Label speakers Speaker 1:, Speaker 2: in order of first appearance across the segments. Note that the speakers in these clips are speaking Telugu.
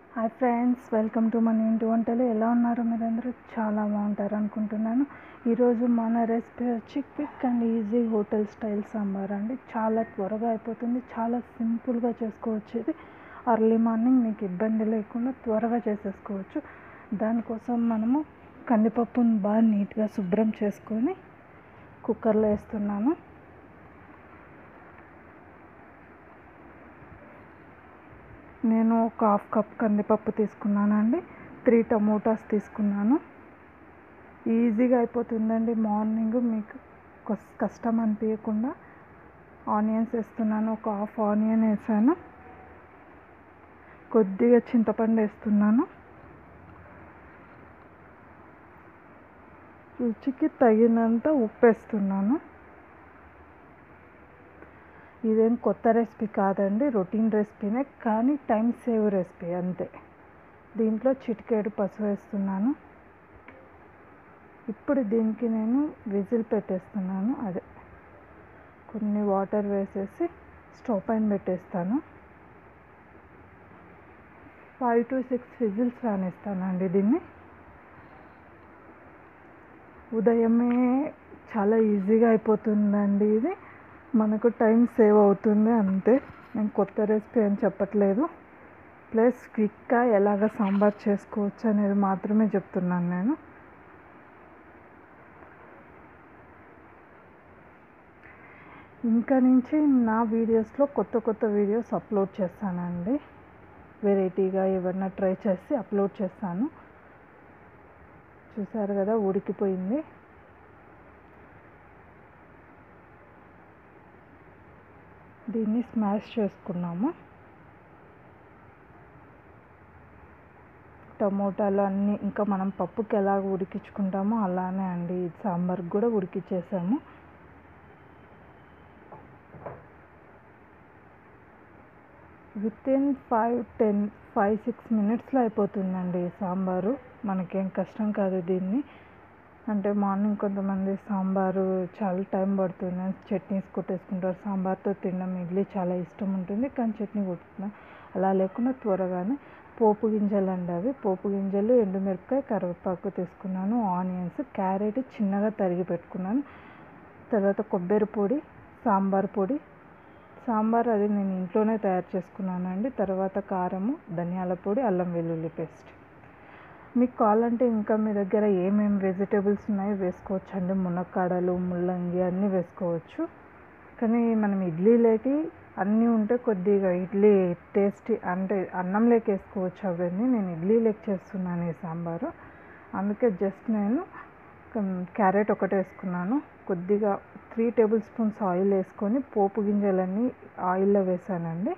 Speaker 1: హాయ్ ఫ్రెండ్స్ వెల్కమ్ టు మన ఇంటి వంటలు ఎలా ఉన్నారు మీరందరూ చాలా బాగుంటారు అనుకుంటున్నాను ఈరోజు మన రెసిపీ వచ్చి quick and easy hotel style sambar అండి చాలా త్వరగా అయిపోతుంది చాలా సింపుల్గా చేసుకోవచ్చు ఇది అర్లీ మార్నింగ్ మీకు ఇబ్బంది లేకుండా త్వరగా చేసేసుకోవచ్చు దానికోసం మనము కందిపప్పును బాగా నీట్గా శుభ్రం చేసుకొని కుక్కర్లో వేస్తున్నాను నేను ఒక హాఫ్ కప్ కందిపప్పు తీసుకున్నానండి త్రీ టమోటాస్ తీసుకున్నాను ఈజీగా అయిపోతుందండి మార్నింగ్ మీకు కస్- కష్టం అనిపించకుండా ఆనియన్స్ వేస్తున్నాను ఒక హాఫ్ ఆనియన్ వేసాను కొద్దిగా చింతపండు వేస్తున్నాను రుచికి తగినంత ఉప్పు వేస్తున్నాను ఇదేం కొత్త రెసిపీ కాదండి రొటీన్ రెసిపీనే కానీ టైం సేవ్ రెసిపీ అంతే దీంట్లో చిటికేడు పసుపు వేస్తున్నాను ఇప్పుడు దీనికి నేను విజిల్ పెట్టేస్తున్నాను అదే కొన్ని వాటర్ వేసేసి స్టవ్ పైన పెట్టేస్తాను ఫైవ్ టు సిక్స్ విజిల్స్ రానిస్తానండి దీన్ని ఉదయమే చాలా ఈజీగా అయిపోతుందండి ఇది మనకు టైం సేవ్ అవుతుంది అంతే నేను కొత్త రెసిపీ అని చెప్పట్లేదు ప్లస్ క్విక్గా ఎలాగ సాంబార్ చేసుకోవచ్చు అనేది మాత్రమే చెప్తున్నాను నేను ఇంకా నుంచి నా వీడియోస్లో కొత్త కొత్త వీడియోస్ అప్లోడ్ చేస్తానండి వెరైటీగా ఏమన్నా ట్రై చేసి అప్లోడ్ చేస్తాను చూసారు కదా ఉడికిపోయింది దీన్ని స్మాష్ చేసుకున్నాము టమోటాలు అన్నీ ఇంకా మనం పప్పుకి ఎలాగ ఉడికించుకుంటామో అలానే అండి ఈ సాంబార్కి కూడా ఉడికిచ్చేసాము with in five ten five six మినిట్స్లో అయిపోతుందండి ఈ సాంబారు మనకేం కష్టం కాదు దీన్ని అంటే మార్నింగ్ కొంతమంది సాంబారు చాలా టైం పడుతుంది చట్నీస్ కొట్టేసుకుంటారు సాంబార్తో తినడం ఇడ్లీ చాలా ఇష్టం ఉంటుంది కానీ చట్నీ కొట్టుకున్నాం అలా లేకుండా త్వరగానే పోపు గింజలు అండి అవి పోపు గింజలు ఎండుమిరపకాయ కరివేపాకు తీసుకున్నాను ఆనియన్స్ క్యారెట్ చిన్నగా తరిగి పెట్టుకున్నాను తర్వాత కొబ్బరి పొడి సాంబార్ పొడి సాంబార్ అది నేను ఇంట్లోనే తయారు చేసుకున్నానండి తర్వాత కారము ధనియాల పొడి అల్లం వెల్లుల్లి పేస్ట్ మీకు కావాలంటే ఇంకా మీ దగ్గర ఏమేమి వెజిటేబుల్స్ ఉన్నాయో వేసుకోవచ్చు అండి మునక్కాడలు ముల్లంగి అన్నీ వేసుకోవచ్చు కానీ మనం ఇడ్లీలోకి అన్నీ ఉంటే కొద్దిగా ఇడ్లీ టేస్టీ అంటే అన్నంలోకి వేసుకోవచ్చు అవన్నీ నేను ఇడ్లీలోకి చేస్తున్నాను ఈ సాంబారు అందుకే జస్ట్ నేను క్యారెట్ ఒకటి వేసుకున్నాను కొద్దిగా త్రీ టేబుల్ స్పూన్స్ ఆయిల్ వేసుకొని పోపు గింజలన్నీ ఆయిల్లో వేసానండి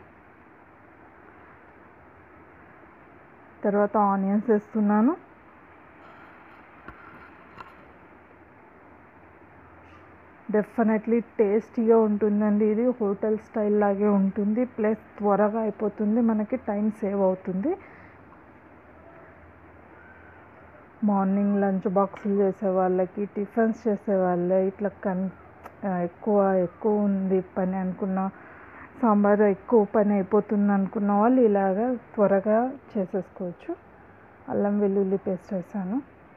Speaker 1: తర్వాత ఆనియన్స్ వేస్తున్నాను డెఫినెట్లీ టేస్టీగా ఉంటుందండి ఇది హోటల్ స్టైల్ లాగే ఉంటుంది ప్లస్ త్వరగా అయిపోతుంది మనకి టైం సేవ్ అవుతుంది మార్నింగ్ లంచ్ బాక్సులు చేసే వాళ్ళకి టిఫిన్స్ చేసే వాళ్ళే ఇట్లా కన్ ఎక్కువ ఎక్కువ ఉంది పని అనుకున్న సాంబార్ ఎక్కువ పని అయిపోతుంది అనుకున్న వాళ్ళు ఇలాగా త్వరగా చేసేసుకోవచ్చు అల్లం వెల్లుల్లి పేస్ట్ వేసాను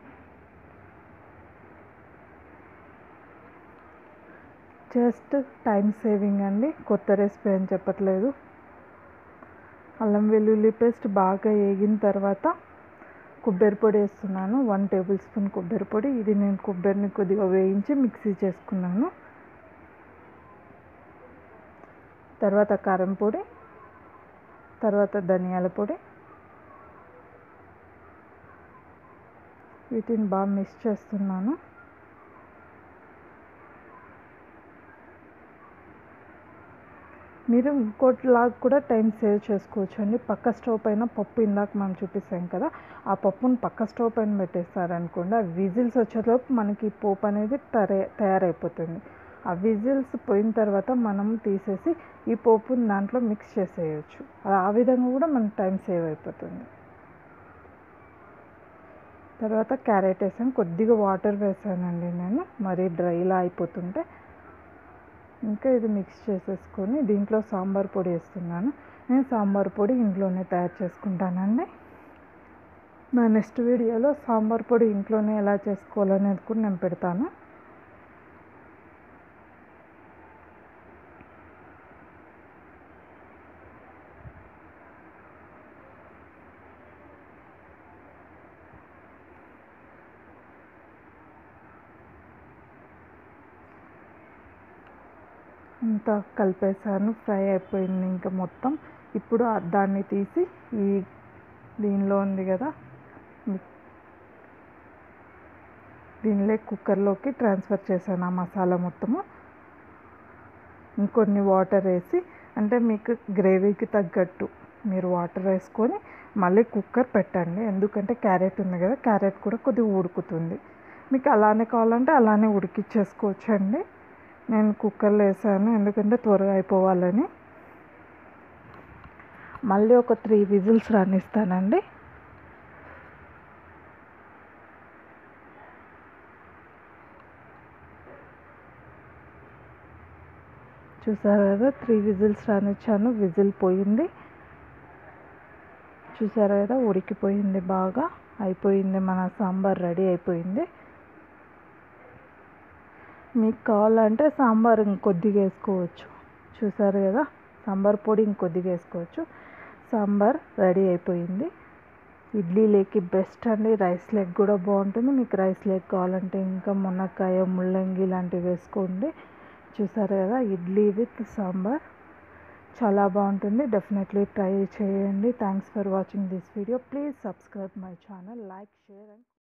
Speaker 1: జస్ట్ టైం సేవింగ్ అండి కొత్త రెసిపీ అని చెప్పట్లేదు అల్లం వెల్లుల్లి పేస్ట్ బాగా వేగిన తర్వాత కొబ్బరి పొడి వేస్తున్నాను వన్ టేబుల్ స్పూన్ కొబ్బరి పొడి ఇది నేను కొబ్బరిని కొద్దిగా వేయించి మిక్సీ చేసుకున్నాను తర్వాత కారం పొడి తర్వాత ధనియాల పొడి వీటిని బాగా మిక్స్ చేస్తున్నాను మీరు ఇంకోటిలాగా కూడా టైం సేవ్ చేసుకోవచ్చు అండి పక్క స్టవ్ పైన పప్పు ఇందాక మనం చూపిస్తాం కదా ఆ పప్పును పక్క స్టవ్ పైన పెట్టేస్తారనుకోండి ఆ విజిల్స్ వచ్చేలోపు మనకి పోపు అనేది తరే తయారైపోతుంది ఆ విజిల్స్ పోయిన తర్వాత మనం తీసేసి ఈ పోపుని దాంట్లో మిక్స్ చేసేయచ్చు ఆ విధంగా కూడా మన టైం సేవ్ అయిపోతుంది తర్వాత క్యారెట్ వేసాను కొద్దిగా వాటర్ వేసానండి నేను మరీ డ్రైలా అయిపోతుంటే ఇంకా ఇది మిక్స్ చేసేసుకొని దీంట్లో సాంబార్ పొడి వేస్తున్నాను నేను సాంబార్ పొడి ఇంట్లోనే తయారు చేసుకుంటానండి నా నెక్స్ట్ వీడియోలో సాంబార్ పొడి ఇంట్లోనే ఎలా చేసుకోవాలనేది కూడా నేను పెడతాను అంతా కలిపేసాను ఫ్రై అయిపోయింది ఇంకా మొత్తం ఇప్పుడు దాన్ని తీసి ఈ దీనిలో ఉంది కదా దీనిలో కుక్కర్లోకి ట్రాన్స్ఫర్ చేశాను ఆ మసాలా మొత్తము ఇంకొన్ని వాటర్ వేసి అంటే మీకు గ్రేవీకి తగ్గట్టు మీరు వాటర్ వేసుకొని మళ్ళీ కుక్కర్ పెట్టండి ఎందుకంటే క్యారెట్ ఉంది కదా క్యారెట్ కూడా కొద్దిగా ఉడుకుతుంది మీకు అలానే కావాలంటే అలానే ఉడికిచ్చేసుకోవచ్చు అండి నేను కుక్కర్లో వేసాను ఎందుకంటే త్వరగా అయిపోవాలని మళ్ళీ ఒక త్రీ విజిల్స్ రానిస్తానండి చూసారు కదా త్రీ విజిల్స్ రానిచ్చాను విజిల్ పోయింది చూసారు కదా ఉడికిపోయింది బాగా అయిపోయింది మన సాంబార్ రెడీ అయిపోయింది మీకు కావాలంటే సాంబార్ ఇంకొద్దిగా వేసుకోవచ్చు చూసారు కదా సాంబార్ పొడి ఇంకొద్దిగా వేసుకోవచ్చు సాంబార్ రెడీ అయిపోయింది ఇడ్లీ లేకి బెస్ట్ అండి రైస్ లేక్ కూడా బాగుంటుంది మీకు రైస్ లేక్ కావాలంటే ఇంకా మునక్కాయ ముల్లంగి ఇలాంటివి వేసుకోండి చూసారు కదా ఇడ్లీ విత్ సాంబార్ చాలా బాగుంటుంది డెఫినెట్లీ ట్రై చేయండి thanks for watching this video please subscribe my channel like share and